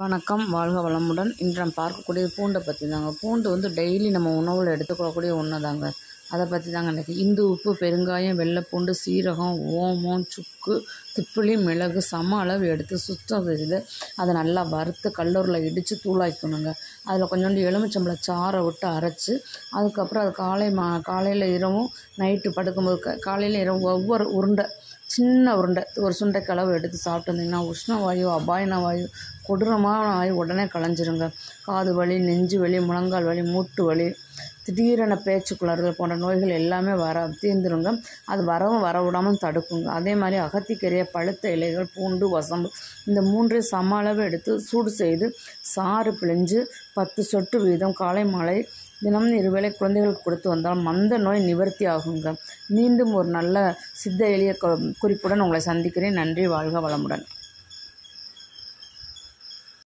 வணக்கம் வாழ்க வளமுடன் இன்று நம்ம பார்க்கக்கூடிய பூண்டை பற்றி தாங்க பூண்டு வந்து டெய்லி நம்ம உணவில் எடுத்துக்கொள்ளக்கூடிய ஒன்று தாங்க அதை பற்றி தாங்க இன்றைக்கி இந்து உப்பு பெருங்காயம் வெள்ளைப்பூண்டு சீரகம் ஓமம் சுக்கு திப்பிலி மிளகு சம அளவு எடுத்து சுத்தம் செய்து அதை நல்லா வறுத்து கல்லூரில் இடித்து தூளாக்கணுங்க அதில் கொஞ்சோண்டு எலுமிச்சம்பழ சாறை விட்டு அரைச்சி அதுக்கப்புறம் அது காலை மா காலையில் இரவும் நைட்டு படுக்கும்போது க காலையில் இரவும் ஒவ்வொரு உருண்டை சின்ன உருண்டை ஒரு சுண்டைக்கு அளவு எடுத்து சாப்பிட்டு வந்தீங்கன்னா உஷ்ண வாயு அபாயன வாயு கொடூரமான வாயு உடனே களைஞ்சிருங்க காது வலி நெஞ்சு வலி முழங்கால் வலி மூட்டு வலி திடீரென பேச்சு குளறுதல் போன்ற நோய்கள் எல்லாமே வர தீர்ந்துருங்க அது வரவும் வர விடாமல் தடுக்குங்க அதே மாதிரி அகத்திக்கீரையை பழுத்த இலைகள் பூண்டு வசம்பு இந்த மூன்றையும் சம அளவு எடுத்து சூடு செய்து சாறு பிழிஞ்சு பத்து சொட்டு வீதம் காலை மாலை தினம் இருவேளை குழந்தைகளுக்கு கொடுத்து வந்தால் மந்த நோய் நிவர்த்தி ஆகுங்க மீண்டும் ஒரு நல்ல சித்த எளிய கு- குறிப்புடன் உங்களை சந்திக்கிறேன் நன்றி வாழ்க வளமுடன்